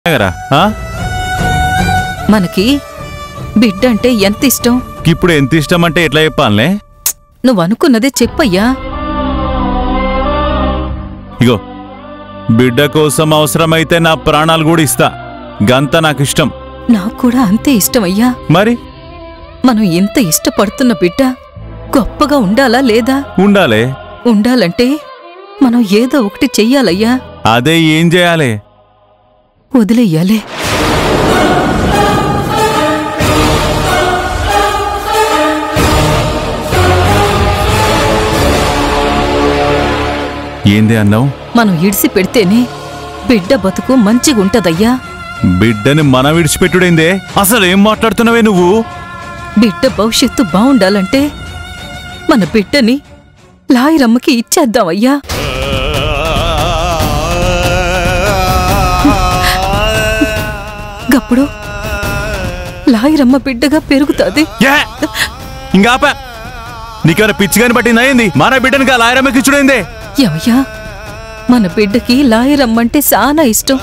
కదా ఆ? మనకి బిడ్డంటే ఎంత ఇష్టం ఇప్పుడు ఎంత ఇష్టం అంటే ఎట్లా చెప్పాలనే నువ్వు అనుకున్నదే చెప్పయ్యా ఇగో బిడ్డ కోసం అవసరమైతే నా ప్రాణాలు కూడా ఇస్తా గంత నాకు ఇష్టం నాకు కూడా అంతే ఇష్టమయ్యా మరి మనం ఇంత ఇష్టపడుతున్న బిడ్డ గొప్పగా ఉండాలా లేదా ఉండాలే ఉండాలంటే మనం ఏదో ఒకటి చెయ్యాలయ్యా అదే ఏం చేయాలి వదిలేయాలే ఏంది అన్నావు మనం ఇడిసి పెడితేనే బిడ్డ బతుకు మంచిగుంటదయ్యా బిడ్డని మన విడిచిపెట్టుడైందే అసలు ఏం మాట్లాడుతున్నావే నువ్వు బిడ్డ భవిష్యత్తు బావుండాలంటే మన బిడ్డని లాయరమ్మకి ఇచ్చేద్దామయ్యా గప్పుడు లాయరమ్మ బిడ్డగా పెరుగుతాది యా! ఇంకా ఆప నీకేమైనా పిచ్చిగాని పట్టిందా ఏంది మన బిడ్డని లాయరమ్మకి ఇచ్చుడైందే ఏమయ్యా మన బిడ్డకి లాయరమ్మంటే చాలా ఇష్టం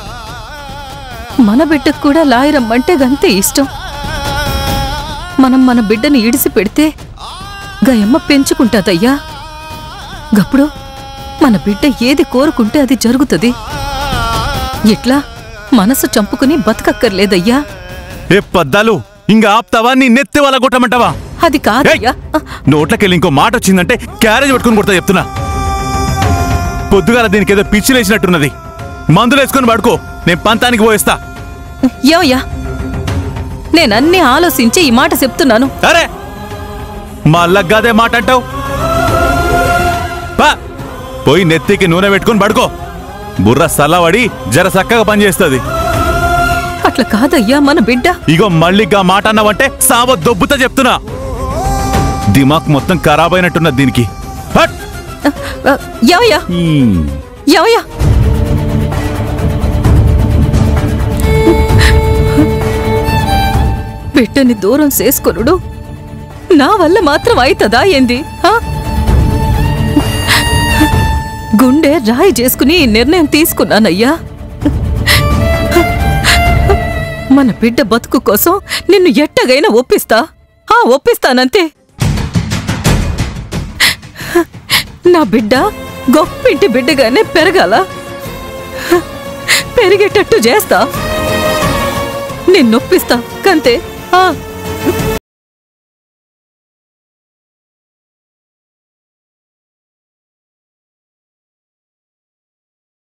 మన బిడ్డకు కూడా లాయరమ్మంటే గంతే ఇష్టం మనం మన బిడ్డని ఇడిసి పెడితే గయమ్మ పెంచుకుంటాదయ్యా గప్పుడు మన బిడ్డ ఏది కోరుకుంటే అది జరుగుతుంది ఇట్లా మనసు చంపుకుని బతకక్కర్లేదయ్యా ఏ పద్దాలు ఇంకా ఆపుతావా నీ నెత్తి వాళ్ళ కొట్టమంటావా అది కాదయ్యా నోట్లకెళ్ళి ఇంకో మాట వచ్చిందంటే క్యారేజ్ పట్టుకుని కొడతా చెప్తున్నా పొద్దుగాల దీనికి ఏదో పిచ్చిలేసినట్టున్నది మందులు వేసుకొని పడుకో నేను పంతానికి పోయిస్తా ఏమయ్యా నేనన్నీ ఆలోచించి ఈ మాట చెప్తున్నాను అరే మళ్ళగ్గాదే మాట అంటావు పా, పోయి నెత్తికి నూనె పెట్టుకొని పడుకో బుర్ర సల్లవడి జర చక్కగా పనిచేస్తుంది అట్లా కాదయ్యా మన బిడ్డ ఇగో మళ్ళీగా మాట అన్నావంటే సావ దొబ్బుతా చెప్తున్నా దిమాక్ మొత్తం ఖరాబ్ అయినట్టున్నది దీనికి హట్! ఆ, ఏమయ్యా హ్మ్. ఏమయ్యా బిడ్డని దూరం చేసుకొనుడు నా వల్ల మాత్రం అవుతుందా ఏంది ఆ? గుండె రాయి చేసుకుని ఈ నిర్ణయం తీసుకున్నానయ్యా మన బిడ్డ బతుకు కోసం నిన్ను ఎట్టగైనా ఒప్పిస్తా ఆ ఒప్పిస్తానంతే నా బిడ్డ గొప్పింటి బిడ్డగానే పెరగాల పెరిగేటట్టు చేస్తా నిన్నొప్పిస్తా కంతే ఆ